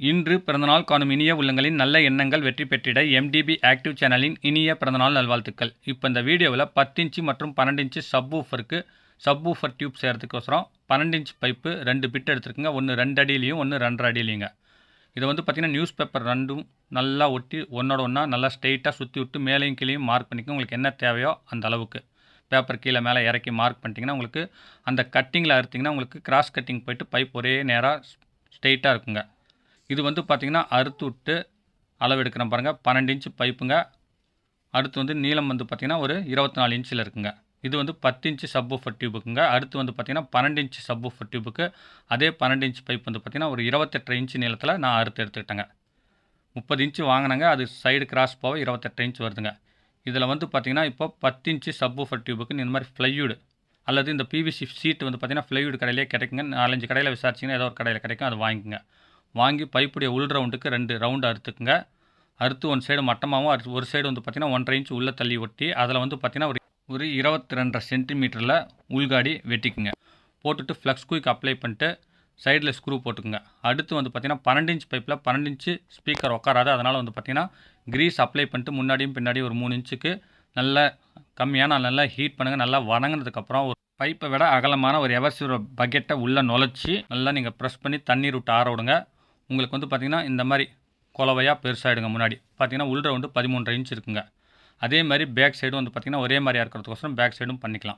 இன்று பிறந்தநாள் காணும் இனிய உள்ளங்களின் நல்ல எண்ணங்கள் வெற்றி பெற்றிட எம்டிபி ஆக்டிவ் சேனலின் இனிய பிறந்தநாள் நல்வாழ்த்துக்கள் இப்போ இந்த வீடியோவில் பத்து இன்ச்சு மற்றும் பன்னெண்டு இன்ச்சு சப் ஊஃபருக்கு சப் ஊஃபர் டியூப் செய்கிறதுக்கோசரம் பன்னெண்டு இன்ச் பைப்பு ரெண்டு பிட் எடுத்துருக்குங்க ஒன்று ரெண்டு அடியிலையும் ஒன்று ரெண்டரை அடியிலையுங்க இதை வந்து பார்த்திங்கன்னா நியூஸ் பேப்பர் ரெண்டும் நல்லா ஒட்டி ஒன்றோட ஒன்றா நல்லா ஸ்ட்ரெயிட்டாக சுற்றி விட்டு மேலேயும் கீழேயும் மார்க் பண்ணிக்க உங்களுக்கு என்ன தேவையோ அந்த அளவுக்கு பேப்பர் கீழே மேலே இறக்கி மார்க் பண்ணிட்டீங்கன்னா உங்களுக்கு அந்த கட்டிங்கில் அறுத்திங்கன்னா உங்களுக்கு கிராஸ் கட்டிங் போயிட்டு பைப் ஒரே நேராக ஸ்ட்ரெயிட்டாக இருக்குங்க இது வந்து பார்த்திங்கன்னா அறுத்து விட்டு அளவு எடுக்கிறேன் பாருங்கள் பன்னெண்டு இன்ச்சு பைப்புங்க அடுத்து வந்து நீளம் வந்து பார்த்திங்கன்னா ஒரு இருபத்தி நாலு இன்ச்சில் இருக்குங்க இது வந்து பத்து இன்ச்சு சப்வூஃபர் டியூபுக்குங்க அடுத்து வந்து பார்த்திங்கன்னா பன்னெண்டு இன்ச்சு சப்வூஃபர் டியூபுக்கு அதே பன்னெண்டு இன்ச் பைப் வந்து பார்த்திங்கன்னா ஒரு இருபத்தெட்டு இன்ச்சு நீளத்தில் நான் அறுத்து எடுத்துக்கிட்டேங்க முப்பது இன்ச்சு வாங்கினேங்க அது சைடு கிராஸ் போக இருபத்தெட்டு இன்ச் வருதுங்க இதில் வந்து பார்த்திங்கன்னா இப்போ பத்து இன்ச்சு சப்வூஃபர் டியூபுக்கு இந்த மாதிரி ஃப்ளையூடு அல்லது இந்த பிவிசி சீட் வந்து பார்த்திங்கன்னா ஃப்ளைவுட் கடையிலே கிடைக்குங்க நாலஞ்சு கடையில் விசாரிச்சிங்கன்னா ஏதோ ஒரு கடையில் கிடைக்கும் அது வாங்கிக்கோங்க வாங்கி பைப்புடைய உள் ரவுண்டுக்கு ரெண்டு ரவுண்டு அறுத்துக்குங்க அறுத்து ஒன் சைடு மட்டமாகவும் அறுத்து ஒரு சைடு வந்து பார்த்திங்கன்னா ஒன்றரை இன்ச் உள்ளே தள்ளி ஒட்டி அதில் வந்து பார்த்திங்கன்னா ஒரு ஒரு இருபத்தி ரெண்டரை சென்டிமீட்டரில் உள்காடி வெட்டிக்குங்க போட்டுட்டு ஃப்ளக்ஸ் குயிக் அப்ளை பண்ணிட்டு சைடில் ஸ்க்ரூ போட்டுக்குங்க அடுத்து வந்து பார்த்திங்கன்னா பன்னெண்டு இன்ச் பைப்பில் பன்னெண்டு இன்ச்சு ஸ்பீக்கர் உட்காராது அதனால் வந்து பார்த்திங்கன்னா க்ரீஸ் அப்ளை பண்ணிட்டு முன்னாடியும் பின்னாடி ஒரு மூணு இன்ச்சுக்கு நல்ல கம்மியான நல்லா ஹீட் பண்ணுங்கள் நல்லா வணங்கினதுக்கப்புறம் ஒரு பைப்பை விட அகலமான ஒரு எவர்சிவ் பக்கெட்டை உள்ளே நுழைச்சி நல்லா நீங்கள் ப்ரெஸ் பண்ணி தண்ணீர் விட்டு ஆற விடுங்க உங்களுக்கு வந்து பார்த்திங்கன்னா இந்த மாதிரி குலவையாக பெருசாகிடுங்க முன்னாடி பார்த்திங்கன்னா உள்ள வந்து பதிமூன்றரை இன்ச் இருக்குங்க அதே மாதிரி பேக் சைடும் வந்து பார்த்திங்கன்னா ஒரே மாதிரியாக இருக்கிறதுக்கோசரம் பேக் சைடும் பண்ணிக்கலாம்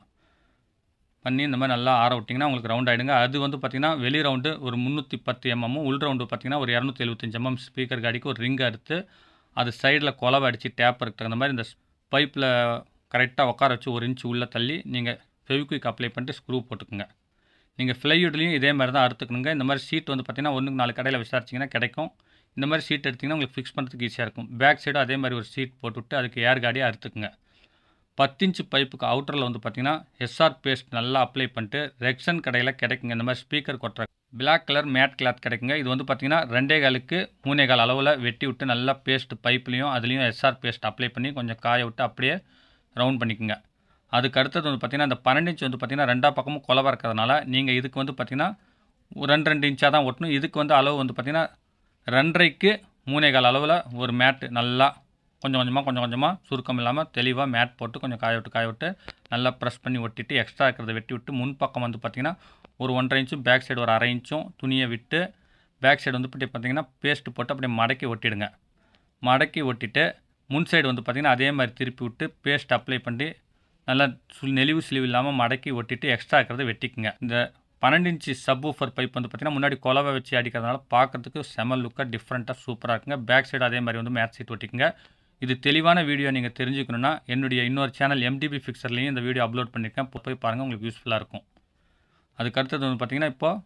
பண்ணி இந்த மாதிரி நல்லா ஆற விட்டிங்கன்னா உங்களுக்கு ரவுண்ட் ஆகிடுங்க அது வந்து பார்த்திங்கன்னா வெளி ரவுண்டு ஒரு முந்நூற்றி பத்து எம்எம்மும் உள் ரவுண்டு பார்த்திங்கன்னா ஒரு இரநூத்தி எழுபத்தஞ்சு எம்எம் ஸ்பீக்கர் காடிக்கு ஒரு ரிங் எடுத்து அது சைடில் குலவை அடித்து டேப்பருக்கு தகுந்த மாதிரி இந்த பைப்பில் கரெக்டாக உட்கார வச்சு ஒரு இன்ச்சு உள்ளே தள்ளி நீங்கள் ஃபெவிக்விக் அப்ளை பண்ணிட்டு ஸ்க்ரூ போட்டுக்குங்க நீங்கள் ஃப்ளைவுட்லேயும் இதே மாதிரி தான் அறுத்துக்கணுங்க இந்த மாதிரி சீட் வந்து பார்த்திங்கன்னா ஒன்றுக்கு நாலு கடையில் விசாரிச்சிங்கன்னா கிடைக்கும் இந்த மாதிரி சீட் எடுத்திங்கன்னா உங்களுக்கு ஃபிக்ஸ் பண்ணுறதுக்கு ஈஸியாக இருக்கும் பேக் சைடும் அதே மாதிரி ஒரு சீட் போட்டுவிட்டு அதுக்கு ஏர் காடியாக அறுத்துக்குங்க பத்து இன்ச்சு பைப்புக்கு அவுட்டரில் வந்து பார்த்திங்கன்னா எஸ்ஆர் பேஸ்ட் நல்லா அப்ளை பண்ணிட்டு ரெக்ஷன் கடையில் கிடைக்குங்க இந்த மாதிரி ஸ்பீக்கர் கொட்டுற பிளாக் கலர் மேட் கிளாத் கிடைக்குங்க இது வந்து பார்த்திங்கன்னா ரெண்டே காலுக்கு மூணே கால் அளவில் வெட்டி விட்டு நல்லா பேஸ்ட் பைப்லேயும் அதுலேயும் எஸ்ஆர் பேஸ்ட் அப்ளை பண்ணி கொஞ்சம் காய விட்டு அப்படியே ரவுண்ட் பண்ணிக்கோங்க அதுக்கு அடுத்தது வந்து பார்த்திங்கன்னா இந்த பன்னெண்டு இன்ச் வந்து பார்த்திங்கன்னா ரெண்டா பக்கமும் குலவாக இருக்கிறதுனால நீங்கள் இதுக்கு வந்து பார்த்திங்கன்னா ஒரு ரெண்டு ரெண்டு இன்ச்சாக தான் ஒட்டணும் இதுக்கு வந்து அளவு வந்து பார்த்திங்கன்னா ரெண்டரைக்கு மூணே கால் அளவில் ஒரு மேட்டு நல்லா கொஞ்சம் கொஞ்சமாக கொஞ்சம் கொஞ்சமாக சுருக்கம் இல்லாமல் தெளிவாக மேட் போட்டு கொஞ்சம் காய விட்டு காய விட்டு நல்லா ப்ரெஸ் பண்ணி ஒட்டிட்டு எக்ஸ்ட்ரா இருக்கிறத வெட்டி விட்டு முன் பக்கம் வந்து பார்த்திங்கன்னா ஒரு ஒன்றரை இன்ச்சும் பேக் சைடு ஒரு அரை இன்ச்சும் துணியை விட்டு பேக் சைடு வந்து இப்படி பார்த்திங்கன்னா பேஸ்ட் போட்டு அப்படியே மடக்கி ஒட்டிடுங்க மடக்கி ஒட்டிட்டு முன் சைடு வந்து பார்த்திங்கன்னா அதே மாதிரி திருப்பி விட்டு பேஸ்ட் அப்ளை பண்ணி நல்லா சுல் நெளிவு சிலிவு இல்லாமல் மடக்கி ஒட்டிட்டு எக்ஸ்ட்ரா இருக்கிறத வெட்டிக்குங்க இந்த பன்னெண்டு இன்ச்சு சப் ஊஃபர் பைப் வந்து பார்த்திங்கன்னா முன்னாடி குலவை வச்சு அடிக்கிறதுனால பார்க்குறதுக்கு செம லுக்காக டிஃப்ரெண்ட்டாக சூப்பராக இருக்குங்க பேக் சைடு அதே மாதிரி வந்து மேட் சீட் ஒட்டிக்குங்க இது தெளிவான வீடியோ நீங்கள் தெரிஞ்சுக்கணுன்னா என்னுடைய இன்னொரு சேனல் எம்டிபி ஃபிக்சர்லேயும் இந்த வீடியோ அப்லோட் பண்ணியிருக்கேன் இப்போ போய் பாருங்கள் உங்களுக்கு யூஸ்ஃபுல்லாக இருக்கும் அதுக்கு அடுத்தது வந்து பார்த்திங்கன்னா இப்போது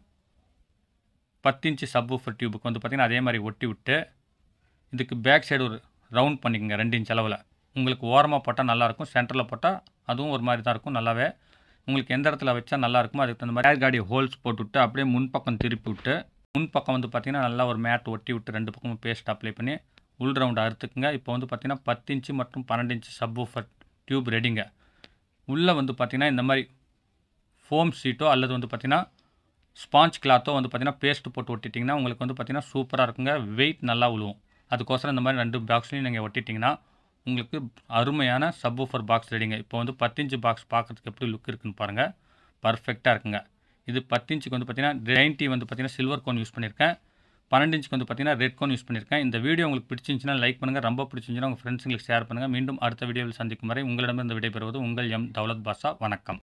பத்து இன்ச்சு சப் ஊஃபர் டியூபுக்கு வந்து பார்த்திங்கன்னா அதே மாதிரி ஒட்டி விட்டு இதுக்கு பேக் சைடு ஒரு ரவுண்ட் பண்ணிக்கோங்க ரெண்டு இன்ச் அளவில் உங்களுக்கு ஓரமாக போட்டால் நல்லாயிருக்கும் சென்டரில் போட்டால் அதுவும் ஒரு மாதிரி தான் இருக்கும் நல்லாவே உங்களுக்கு எந்த இடத்துல வச்சா நல்லா இருக்குமோ அதுக்கு தகுந்த மாதிரி ஏர் காடி ஹோல்ஸ் போட்டு விட்டு அப்படியே முன்பக்கம் திருப்பி விட்டு முன்பக்கம் வந்து பார்த்திங்கன்னா நல்லா ஒரு மேட் ஒட்டி விட்டு ரெண்டு பக்கமும் பேஸ்ட் அப்ளை பண்ணி உள் ரவுண்டு அறுத்துக்குங்க இப்போ வந்து பார்த்திங்கன்னா பத்து இன்ச்சு மற்றும் பன்னெண்டு இன்ச்சு சப் ஊஃபர் டியூப் ரெடிங்க உள்ளே வந்து பார்த்திங்கன்னா இந்த மாதிரி ஃபோம் ஷீட்டோ அல்லது வந்து பார்த்திங்கன்னா ஸ்பாஞ்ச் கிளாத்தோ வந்து பார்த்திங்கன்னா பேஸ்ட் போட்டு ஒட்டிட்டிங்கன்னா உங்களுக்கு வந்து பார்த்திங்கன்னா சூப்பராக இருக்குங்க வெயிட் நல்லா விழுவும் அதுக்கோசரம் இந்த மாதிரி ரெண்டு பாக்ஸ்லையும் நீங்கள் ஒட்டிட்டிங்கன்னா உங்களுக்கு அருமையான சப்வூஃபர் பாக்ஸ் ரெடிங்க இப்போ வந்து பத்து இன்ச்சு பாக்ஸ் பார்க்குறதுக்கு எப்படி லுக் இருக்குன்னு பாருங்கள் பர்ஃபெக்டாக இருக்குங்க இது பத்து இன்ச்சுக்கு வந்து பார்த்திங்கன்னா ரெயின்டி வந்து பார்த்திங்கன்னா சில்வர் கோன் யூஸ் பண்ணியிருக்கேன் பன்னெண்டு இன்ச்சுக்கு வந்து பார்த்திங்கன்னா ரெட் கோன் யூஸ் பண்ணியிருக்கேன் இந்த வீடியோ உங்களுக்கு பிடிச்சிருந்துச்சுன்னா லைக் பண்ணுங்கள் ரொம்ப பிடிச்சிருந்துச்சுன்னா உங்கள் ஃப்ரெண்ட்ஸுங்களுக்கு ஷேர் பண்ணுங்கள் மீண்டும் அடுத்த வீடியோவில் சந்திக்கும் வரை உங்களிடமிருந்து விடைபெறுவது உங்கள் எம் தௌலத் பாஷா வணக்கம்